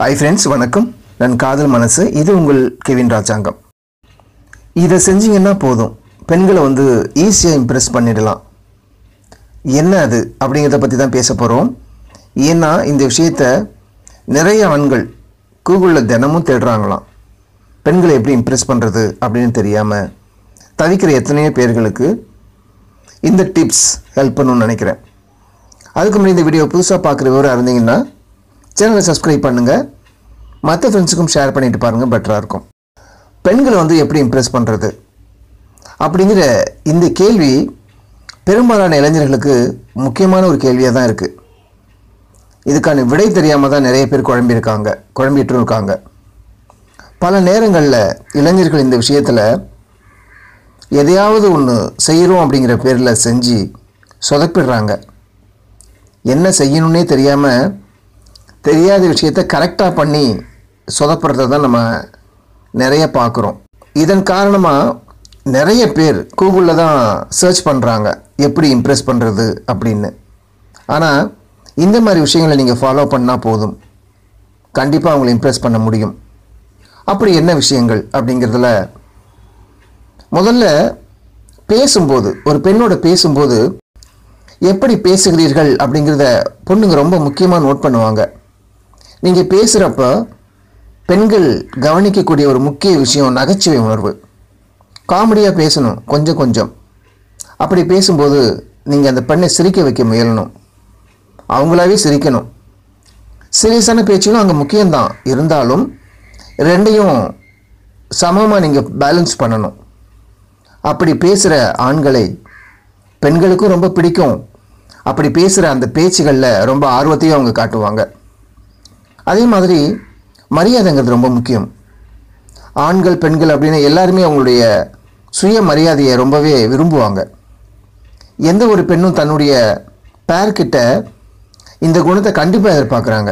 hi friends வணக்கம் நான் காதல் மனசு இது உங்கள் கெவின் ராஜாங்கம் இதை செஞ்சீங்கன்னா போதும் பெண்களை வந்து ஈஸியாக இம்ப்ரெஸ் பண்ணிடலாம் என்ன அது அப்படிங்கிறத பற்றி தான் பேச போகிறோம் ஏன்னா இந்த விஷயத்த நிறைய ஆண்கள் கூகுளில் தினமும் தேடுறாங்களாம் பெண்களை எப்படி இம்ப்ரெஸ் பண்ணுறது அப்படின்னு தெரியாமல் தவிக்கிற எத்தனையோ பேர்களுக்கு இந்த டிப்ஸ் ஹெல்ப் பண்ணணும்னு நினைக்கிறேன் அதுக்கு முன்னாடி இந்த வீடியோ புதுசாக பார்க்குறவராக இருந்தீங்கன்னா சேனலை சப்ஸ்கிரைப் பண்ணுங்கள் மற்ற ஃப்ரெண்ட்ஸுக்கும் ஷேர் பண்ணிட்டு பாருங்கள் பெட்டராக இருக்கும் பெண்களை வந்து எப்படி இம்ப்ரெஸ் பண்ணுறது அப்படிங்கிற இந்த கேள்வி பெரும்பாலான இளைஞர்களுக்கு முக்கியமான ஒரு கேள்வியாக தான் இருக்குது இதுக்கான விடை தெரியாமல் தான் நிறைய பேர் குழம்பியிருக்காங்க குழம்பிட்டு இருக்காங்க பல நேரங்களில் இளைஞர்கள் இந்த விஷயத்தில் எதையாவது ஒன்று செய்கிறோம் அப்படிங்கிற பேரில் செஞ்சு சொதப்பிடுறாங்க என்ன செய்யணும்னே தெரியாமல் தெரியாத விஷயத்த கரெக்டாக பண்ணி சொதப்படுறத தான் நம்ம நிறைய பார்க்குறோம் இதன் காரணமாக நிறைய பேர் கூகுளில் தான் சர்ச் பண்ணுறாங்க எப்படி இம்ப்ரெஸ் பண்ணுறது அப்படின்னு ஆனால் இந்த மாதிரி விஷயங்களை நீங்கள் ஃபாலோ பண்ணால் போதும் கண்டிப்பாக அவங்களை இம்ப்ரெஸ் பண்ண முடியும் அப்படி என்ன விஷயங்கள் அப்படிங்கிறதுல முதல்ல பேசும்போது ஒரு பெண்ணோட பேசும்போது எப்படி பேசுகிறீர்கள் அப்படிங்கிறத பொண்ணுங்க ரொம்ப முக்கியமாக நோட் பண்ணுவாங்க நீங்கள் பேசுகிறப்ப பெண்கள் கவனிக்கக்கூடிய ஒரு முக்கிய விஷயம் நகைச்சுவை உணர்வு காமெடியாக பேசணும் கொஞ்சம் கொஞ்சம் அப்படி பேசும்போது நீங்கள் அந்த பெண்ணை சிரிக்க வைக்க முயலணும் அவங்களாவே சிரிக்கணும் சீரியஸான பேச்சுகளும் அங்கே முக்கியம்தான் இருந்தாலும் ரெண்டையும் சமமாக நீங்கள் பேலன்ஸ் பண்ணணும் அப்படி பேசுகிற ஆண்களை பெண்களுக்கும் ரொம்ப பிடிக்கும் அப்படி பேசுகிற அந்த பேச்சுகளில் ரொம்ப ஆர்வத்தையும் அவங்க காட்டுவாங்க அதே மாதிரி மரியாதைங்கிறது ரொம்ப முக்கியம் ஆண்கள் பெண்கள் அப்படின்னு எல்லாருமே அவங்களுடைய சுய மரியாதையை ரொம்பவே விரும்புவாங்க எந்த ஒரு பெண்ணும் தன்னுடைய பேர்கிட்ட இந்த குணத்தை கண்டிப்பாக எதிர்பார்க்குறாங்க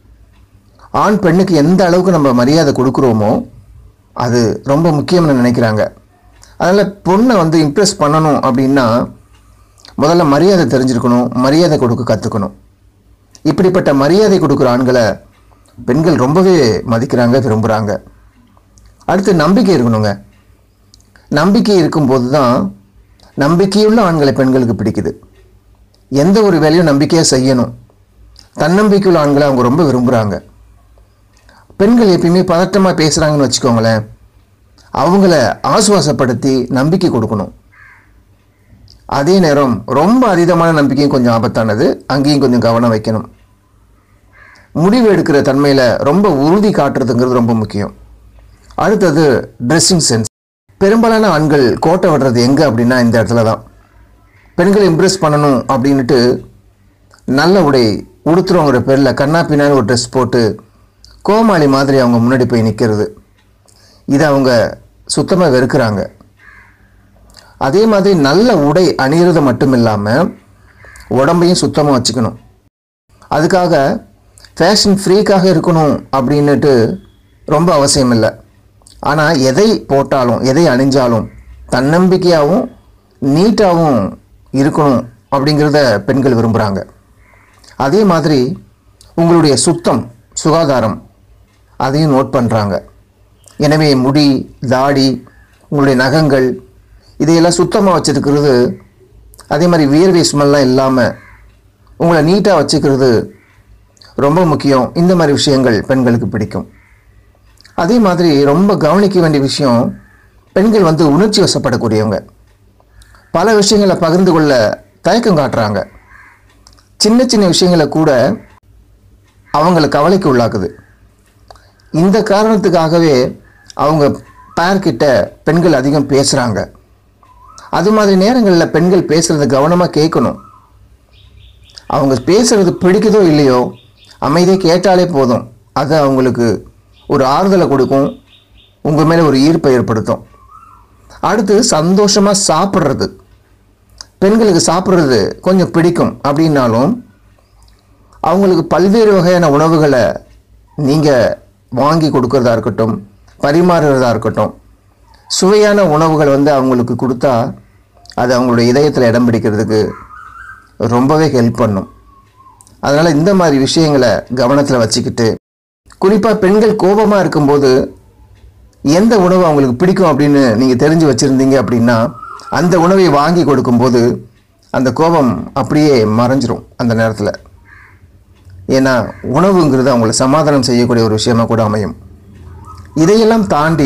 ஆண் பெண்ணுக்கு எந்த அளவுக்கு நம்ம மரியாதை கொடுக்குறோமோ அது ரொம்ப முக்கியம்னு நினைக்கிறாங்க அதனால் பொண்ணை வந்து இம்ப்ரெஸ் பண்ணணும் அப்படின்னா முதல்ல மரியாதை தெரிஞ்சிருக்கணும் மரியாதை கொடுக்க கற்றுக்கணும் இப்படிப்பட்ட மரியாதை கொடுக்குற ஆண்களை பெண்கள் ரொம்பவே மதிக்கிறாங்க விரும்புகிறாங்க அடுத்து நம்பிக்கை இருக்கணுங்க நம்பிக்கை இருக்கும்போது தான் நம்பிக்கையுள்ள ஆண்களை பெண்களுக்கு பிடிக்குது எந்த ஒரு வேலையும் நம்பிக்கையாக செய்யணும் தன்னம்பிக்கையுள்ள ஆண்களை அவங்க ரொம்ப விரும்புகிறாங்க பெண்கள் எப்பயுமே பதட்டமாக பேசுகிறாங்கன்னு வச்சுக்கோங்களேன் அவங்கள ஆசுவாசப்படுத்தி நம்பிக்கை கொடுக்கணும் அதே நேரம் ரொம்ப அதீதமான நம்பிக்கையும் கொஞ்சம் ஆபத்தானது அங்கேயும் கொஞ்சம் கவனம் வைக்கணும் முடிவு எடுக்கிற தன்மையில் ரொம்ப உறுதி காட்டுறதுங்கிறது ரொம்ப முக்கியம் அடுத்தது ட்ரெஸ்ஸிங் சென்ஸ் பெரும்பாலான ஆண்கள் கோட்டை விடுறது எங்கே அப்படின்னா இந்த இடத்துல தான் பெண்களை இம்ப்ரெஸ் பண்ணணும் அப்படின்ட்டு நல்ல உடை உடுத்துறவங்கிற பேரில் கண்ணா பின்னான்னு ஒரு ட்ரெஸ் போட்டு கோமாளி மாதிரி அவங்க முன்னாடி போய் நிற்கிறது இதை அவங்க சுத்தமாக வெறுக்கிறாங்க அதே மாதிரி நல்ல உடை அணியிறது மட்டும் இல்லாமல் உடம்பையும் சுத்தமாக வச்சுக்கணும் அதுக்காக ஃபேஷன் ஃப்ரீக்காக இருக்கணும் அப்படின்னுட்டு ரொம்ப அவசியம் இல்லை ஆனால் எதை போட்டாலும் எதை அணிஞ்சாலும் தன்னம்பிக்கையாகவும் நீட்டாகவும் இருக்கணும் அப்படிங்கிறத பெண்கள் விரும்புகிறாங்க அதே மாதிரி உங்களுடைய சுத்தம் சுகாதாரம் அதையும் நோட் பண்ணுறாங்க எனவே முடி தாடி உங்களுடைய நகங்கள் இதையெல்லாம் சுத்தமாக வச்சுருக்கிறது அதே மாதிரி வியர்வை ஸ்மெல்லாம் இல்லாமல் உங்களை நீட்டாக வச்சுக்கிறது ரொம்ப முக்கியம் இந்த மாதிரி விஷயங்கள் பெண்களுக்கு பிடிக்கும் அதே மாதிரி ரொம்ப கவனிக்க வேண்டிய விஷயம் பெண்கள் வந்து உணர்ச்சி வசப்படக்கூடியவங்க பல விஷயங்களை பகிர்ந்து கொள்ள தயக்கம் காட்டுறாங்க சின்ன சின்ன விஷயங்களை கூட அவங்கள கவலைக்கு உள்ளாக்குது இந்த காரணத்துக்காகவே அவங்க பேர்கிட்ட பெண்கள் அதிகம் பேசுகிறாங்க அது மாதிரி நேரங்களில் பெண்கள் பேசுகிறத கவனமாக கேட்கணும் அவங்க பேசுகிறது பிடிக்குதோ இல்லையோ அமைதியாக கேட்டாலே போதும் அது அவங்களுக்கு ஒரு ஆறுதலை கொடுக்கும் உங்கள் மேலே ஒரு ஈர்ப்பை ஏற்படுத்தும் அடுத்து சந்தோஷமாக சாப்பிட்றது பெண்களுக்கு சாப்பிட்றது கொஞ்சம் பிடிக்கும் அப்படின்னாலும் அவங்களுக்கு பல்வேறு வகையான உணவுகளை நீங்கள் வாங்கி கொடுக்கறதா இருக்கட்டும் பரிமாறுறதா இருக்கட்டும் சுவையான உணவுகள் வந்து அவங்களுக்கு கொடுத்தா அது அவங்களுடைய இதயத்தில் இடம் பிடிக்கிறதுக்கு ரொம்பவே ஹெல்ப் பண்ணும் அதனால் இந்த மாதிரி விஷயங்களை கவனத்தில் வச்சுக்கிட்டு குறிப்பாக பெண்கள் கோபமாக இருக்கும்போது எந்த உணவு அவங்களுக்கு பிடிக்கும் அப்படின்னு நீங்கள் தெரிஞ்சு வச்சுருந்தீங்க அப்படின்னா அந்த உணவை வாங்கி கொடுக்கும்போது அந்த கோபம் அப்படியே மறைஞ்சிரும் அந்த நேரத்தில் ஏன்னா உணவுங்கிறது அவங்கள சமாதானம் செய்யக்கூடிய ஒரு விஷயமா கூட அமையும் இதையெல்லாம் தாண்டி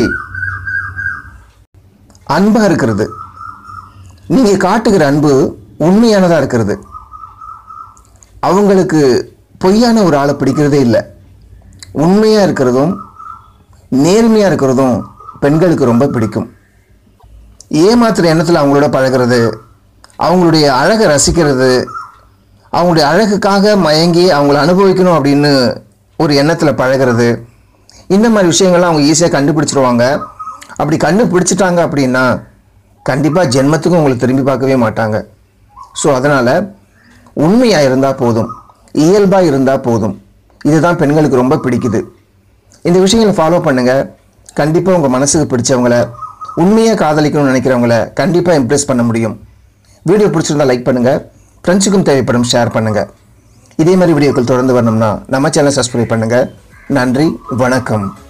அன்பாக இருக்கிறது நீங்கள் காட்டுகிற அன்பு உண்மையானதாக இருக்கிறது அவங்களுக்கு பொய்யான ஒரு ஆளை பிடிக்கிறதே இல்லை உண்மையாக இருக்கிறதும் நேர்மையாக இருக்கிறதும் பெண்களுக்கு ரொம்ப பிடிக்கும் ஏமாத்துற எண்ணத்தில் அவங்களோட பழகிறது அவங்களுடைய அழகை ரசிக்கிறது அவங்களுடைய அழகுக்காக மயங்கி அவங்கள அனுபவிக்கணும் அப்படின்னு ஒரு எண்ணத்தில் பழகிறது இந்த மாதிரி விஷயங்கள்லாம் அவங்க ஈஸியாக கண்டுபிடிச்சிருவாங்க அப்படி கண்டுபிடிச்சிட்டாங்க அப்படின்னா கண்டிப்பாக ஜென்மத்துக்கும் உங்களை திரும்பி பார்க்கவே மாட்டாங்க ஸோ அதனால் உண்மையாக இருந்தால் போதும் இயல்பாக இருந்தால் போதும் இதுதான் பெண்களுக்கு ரொம்ப பிடிக்குது இந்த விஷயங்களை ஃபாலோ பண்ணுங்கள் கண்டிப்பாக உங்கள் மனசுக்கு பிடிச்சவங்கள உண்மையாக காதலிக்கணும்னு நினைக்கிறவங்கள கண்டிப்பாக இம்ப்ரெஸ் பண்ண முடியும் வீடியோ பிடிச்சிருந்தா லைக் பண்ணுங்கள் ஃப்ரெண்ட்ஸுக்கும் தேவைப்படும் ஷேர் பண்ணுங்கள் இதே மாதிரி வீடியோக்கள் தொடர்ந்து வரணும்னா நம்ம சேனல் சப்ஸ்கிரைப் பண்ணுங்கள் நன்றி வணக்கம்